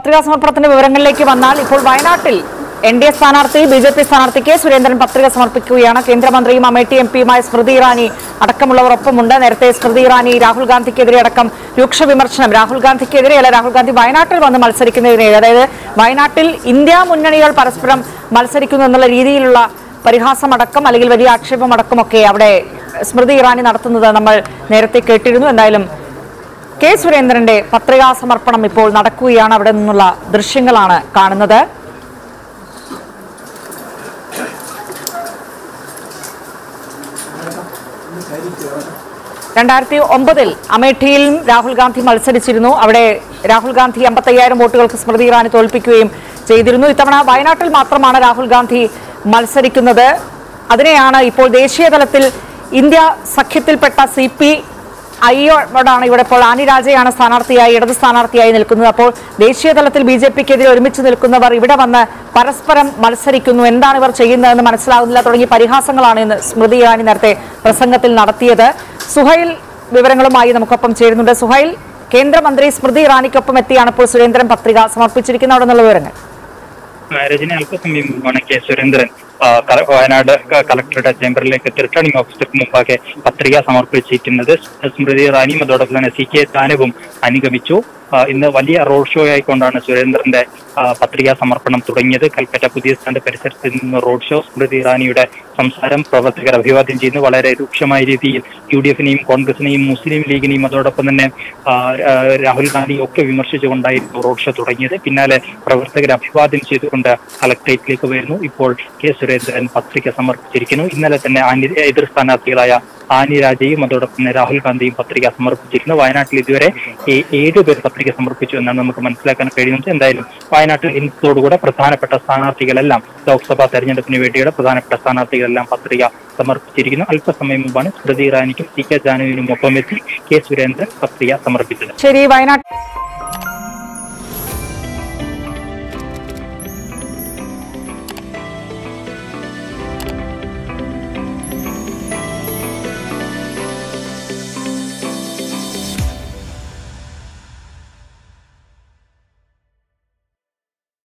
പത്രികാ സമർപ്പണത്തിന്റെ വിവരങ്ങളിലേക്ക് വന്നാൽ ഇപ്പോൾ വയനാട്ടിൽ എൻ ഡി എ സ്ഥാനാർത്ഥി ബി ജെ പി സ്ഥാനാർത്ഥി കെ സുരേന്ദ്രൻ പത്രിക സമർപ്പിക്കുകയാണ് കേന്ദ്രമന്ത്രിയും അമേഠി എം പിയുമായ സ്മൃതി ഇറാനി അടക്കമുള്ളവർ ഒപ്പമുണ്ട് നേരത്തെ സ്മൃതി ഇറാനി രാഹുൽ ഗാന്ധിക്കെതിരെ അടക്കം രൂക്ഷ വിമർശനം രാഹുൽ ഗാന്ധിക്കെതിരെയല്ല രാഹുൽ ഗാന്ധി വയനാട്ടിൽ വന്ന് മത്സരിക്കുന്നതിനെ അതായത് വയനാട്ടിൽ ഇന്ത്യ മുന്നണികൾ പരസ്പരം മത്സരിക്കുന്നു എന്നുള്ള രീതിയിലുള്ള പരിഹാസമടക്കം അല്ലെങ്കിൽ വലിയ ആക്ഷേപമടക്കമൊക്കെ അവിടെ സ്മൃതി ഇറാനി നടത്തുന്നത് നമ്മൾ നേരത്തെ കേട്ടിരുന്നു എന്തായാലും കെ സുരേന്ദ്രന്റെ പത്രികാ സമർപ്പണം ഇപ്പോൾ നടക്കുകയാണ് അവിടെ നിന്നുള്ള ദൃശ്യങ്ങളാണ് കാണുന്നത് രണ്ടായിരത്തി ഒമ്പതിൽ അമേഠിയിലും രാഹുൽ ഗാന്ധി മത്സരിച്ചിരുന്നു അവിടെ രാഹുൽ ഗാന്ധി അമ്പത്തയ്യായിരം വോട്ടുകൾക്ക് സ്മൃതി ഇറാനി തോൽപ്പിക്കുകയും ചെയ്തിരുന്നു ഇത്തവണ വയനാട്ടിൽ മാത്രമാണ് രാഹുൽ ഗാന്ധി മത്സരിക്കുന്നത് അതിനെയാണ് ഇപ്പോൾ ദേശീയ തലത്തിൽ ഇന്ത്യ സഖ്യത്തിൽപ്പെട്ട സി പി ഐയോടാണ് ഇവിടെ ഇപ്പോൾ ആനി രാജയാണ് സ്ഥാനാർത്ഥിയായി ഇടത് സ്ഥാനാർത്ഥിയായി നിൽക്കുന്നത് അപ്പോൾ ദേശീയ തലത്തിൽ ബി ജെ പിക്കെതിരെ ഒരുമിച്ച് നിൽക്കുന്നവർ ഇവിടെ വന്ന് പരസ്പരം മത്സരിക്കുന്നു എന്താണ് ഇവർ ചെയ്യുന്നതെന്ന് മനസ്സിലാകുന്നില്ല തുടങ്ങിയ പരിഹാസങ്ങളാണ് ഇന്ന് സ്മൃതി ഇറാനി നേരത്തെ പ്രസംഗത്തിൽ നടത്തിയത് സുഹൈൽ വിവരങ്ങളുമായി നമുക്കൊപ്പം ചേരുന്നുണ്ട് സുഹൈൽ കേന്ദ്രമന്ത്രി സ്മൃതി ഇറാനിക്കൊപ്പം എത്തിയാണ് ഇപ്പോൾ സുരേന്ദ്രൻ പത്രിക സമർപ്പിച്ചിരിക്കുന്നത് അവിടെ നിന്നുള്ള വിവരങ്ങൾ രജനി അല്പസമയം മുമ്പാണ് കെ സുരേന്ദ്രൻ ആ, ക- വയനാട് ക- കളക്ടറുടെ ചേംബറിലേക്ക് എത്തി റിട്ടേണിംഗ് ഓഫീസർക്ക് മുമ്പാകെ പത്രിക സമർപ്പിച്ചിരിക്കുന്നത് സ്മൃതി ഇറാനിയും അതോടൊപ്പം തന്നെ സി കെ താനുവും അനുഗമിച്ചു ആ, ഇന്ന് വലിയ റോഡ് ഷോ ആയിക്കൊണ്ടാണ് സുരേന്ദ്രന്റെ ആ, പത്രികാ സമർപ്പണം തുടങ്ങിയത് കൽപ്പറ്റ പുതിയ സ്റ്റാൻഡ് പരിസരത്ത് നിന്ന് റോഡ് ഷോ സ്മൃതി ഇറാനിയുടെ സംസാരം പ്രവർത്തകർ അഭിവാദ്യം ചെയ്യുന്നു വളരെ രൂക്ഷമായ രീതിയിൽ യു ഡി എഫിനെയും കോൺഗ്രസിനെയും മുസ്ലിം ലീഗിനെയും അതോടൊപ്പം തന്നെ ആ, ആ, രാഹുൽ ഗാന്ധിയും ഒക്കെ വിമർശിച്ചുകൊണ്ടായിരുന്നു റോഡ് ഷോ തുടങ്ങിയത് പിന്നാലെ പ്രവർത്തകർ അഭിവാദ്യം ചെയ്തുകൊണ്ട് കളക്ടറേറ്റിലേക്ക് വരുന്നു ഇപ്പോൾ കെ സുരേന്ദ്രൻ പത്രിക സമർപ്പിച്ചിരിക്കുന്നു ഇന്നലെ തന്നെ ആനി എതിർ സ്ഥാനാർത്ഥികളായ ആനി രാജയും അതോടൊപ്പം തന്നെ രാഹുൽ ഗാന്ധിയും പത്രിക സമർപ്പിച്ചിരിക്കുന്നു വയനാട്ടിൽ ഇതുവരെ ഏ- ഏഴ് പേർ പത്രിക സമർപ്പിച്ചു എന്നാണ് നമുക്ക് മനസ്സിലാക്കാൻ കഴിയുന്നത് എന്തായാലും വയനാട്ടിൽ ഇന്നത്തോടുകൂടെ പ്രധാനപ്പെട്ട സ്ഥാനാർത്ഥികളെല്ലാം ലോക്സഭാ തെരഞ്ഞെടുപ്പിന് വേണ്ടിയുള്ള പ്രധാനപ്പെട്ട സ്ഥാനാർത്ഥികളെല്ലാം പത്രിക സമർപ്പിച്ചിരിക്കുന്നു അല്പസമയം മുമ്പാണ് സ്മൃതി ഇറാനിക്കും സി കെ ജാനുവിനും ഒപ്പമെത്തി കെ സുരേന്ദ്രൻ പത്രിക സമർപ്പിച്ചത് ശരി വയനാട്